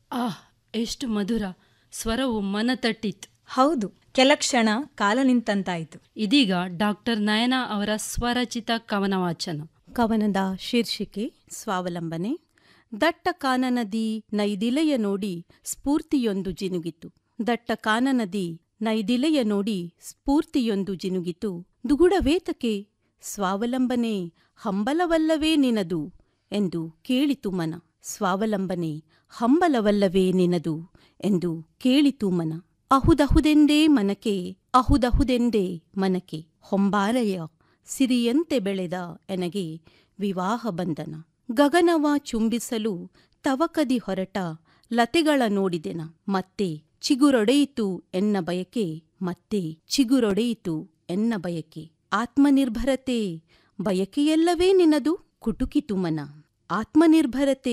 ಆಹ್ ಎಷ್ಟು ಮಧುರ ಸ್ವರವು ಮನ ತಟ್ಟಿತ್ತು ಹೌದು ಕೆಲ ಕ್ಷಣ ಕಾಲ ನಿಂತಂತಾಯಿತು ಇದೀಗ ಡಾಕ್ಟರ್ ನಯನಾ ಅವರ ಸ್ವರಚಿತ ಕವನ ವಾಚನ ಕವನದ ಶೀರ್ಷಿಕೆ ಸ್ವಾವಲಂಬನೆ ದಟ್ಟ ಕಾನನದಿ ನೈದಿಲೆಯ ನೋಡಿ ಸ್ಫೂರ್ತಿಯೊಂದು ಜಿನುಗಿತು ದಟ್ಟ ಕಾನನದಿ ನೈದಿಲೆಯ ನೋಡಿ ಸ್ಫೂರ್ತಿಯೊಂದು ಜಿನುಗಿತು ದುಗುಡವೇತಕೆ ಸ್ವಾವಲಂಬನೆ ಹಂಬಲವಲ್ಲವೇ ನಿನದು ಎಂದು ಕೇಳಿತು ಮನ ಸ್ವಾವಲಂಬನೆ ಹಂಬಲವಲ್ಲವೇ ನಿನದು ಎಂದು ಕೇಳಿತು ಮನ ಅಹುದಹುದೆಂದೇ ಮನಕೆ ಅಹುದಹುದೆಂದೇ ಮನಕೆ ಹೊಂಬಾಲೆಯ ಸಿರಿಯಂತೆ ಬೆಳೆದ ಎನಗೆ ವಿವಾಹ ಬಂಧನ ಗಗನವ ಚುಂಬಿಸಲು ತವಕದಿ ಹೊರಟ ಲತೆಗಳ ನೋಡಿದೆನ ಮತ್ತೆ ಚಿಗುರೊಡೆಯಿತು ಎನ್ನ ಬಯಕೆ ಮತ್ತೆ ಚಿಗುರೊಡೆಯಿತು ಎನ್ನ ಬಯಕೆ ಆತ್ಮನಿರ್ಭರತೆ ಬಯಕೆಯಲ್ಲವೇ ನಿನದು ಕುಟುಕಿತು ಮನ ಆತ್ಮನಿರ್ಭರತೆ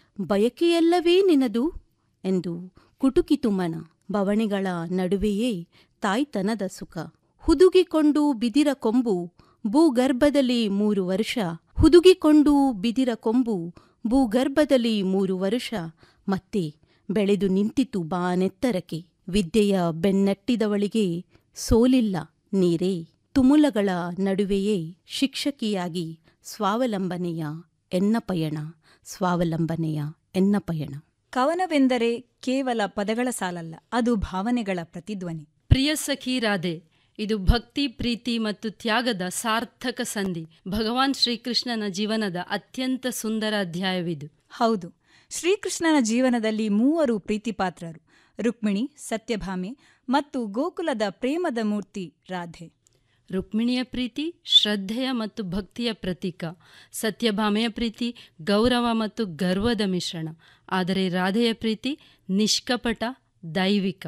ಬಯಕೆಯಲ್ಲವೇ ನಿನದು ಎಂದು ಕುಟುಕಿತು ಮನ ಬವಣೆಗಳ ನಡುವೆಯೇ ತಾಯ್ತನದ ಸುಖ ಹುದುಗಿಕೊಂಡು ಬಿದಿರ ಕೊಂಬು ಭೂಗರ್ಭದಲ್ಲಿ ಮೂರು ವರ್ಷ ಹುದುಗಿಕೊಂಡು ಬಿದಿರ ಕೊಂಬು ಭೂಗರ್ಭದಲ್ಲಿ ಮೂರು ವರ್ಷ ಮತ್ತೆ ಬೆಳೆದು ನಿಂತಿತು ಬಾನೆತ್ತರಕ್ಕೆ ವಿದ್ಯೆಯ ಬೆನ್ನಟ್ಟಿದವಳಿಗೆ ಸೋಲಿಲ್ಲ ನೀರೇ ತುಮುಲಗಳ ನಡುವೆಯೇ ಶಿಕ್ಷಕಿಯಾಗಿ ಸ್ವಾವಲಂಬನೆಯ ಎನ್ನ ಪಯಣ ಸ್ವಾವಲಂಬನೆಯ ಎನ್ನ ಪಯಣ ಕವನವೆಂದರೆ ಕೇವಲ ಪದಗಳ ಸಾಲಲ್ಲ ಅದು ಭಾವನೆಗಳ ಪ್ರತಿಧ್ವನಿ ಪ್ರಿಯ ಸಖಿ ರಾಧೆ ಇದು ಭಕ್ತಿ ಪ್ರೀತಿ ಮತ್ತು ತ್ಯಾಗದ ಸಾರ್ಥಕ ಸಂಧಿ ಭಗವಾನ್ ಶ್ರೀಕೃಷ್ಣನ ಜೀವನದ ಅತ್ಯಂತ ಸುಂದರ ಅಧ್ಯಾಯವಿದು ಹೌದು ಶ್ರೀಕೃಷ್ಣನ ಜೀವನದಲ್ಲಿ ಮೂವರು ಪ್ರೀತಿಪಾತ್ರರು ರುಕ್ಮಿಣಿ ಸತ್ಯಭಾಮೆ ಮತ್ತು ಗೋಕುಲದ ಪ್ರೇಮದ ಮೂರ್ತಿ ರಾಧೆ ರುಕ್ಮಿಣಿಯ ಪ್ರೀತಿ ಶ್ರದ್ಧೆಯ ಮತ್ತು ಭಕ್ತಿಯ ಪ್ರತೀಕ ಸತ್ಯಭಾಮೆಯ ಪ್ರೀತಿ ಗೌರವ ಮತ್ತು ಗರ್ವದ ಮಿಶ್ರಣ ಆದರೆ ರಾಧೆಯ ಪ್ರೀತಿ ನಿಷ್ಕಪಟ ದೈವಿಕ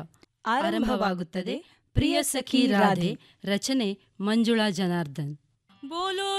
ಆರಂಭವಾಗುತ್ತದೆ ಪ್ರಿಯ ಸಖಿ ರಾಧೆ ರಚನೆ ಮಂಜುಳಾ ಜನಾರ್ದನ್ ಬೋಲೋ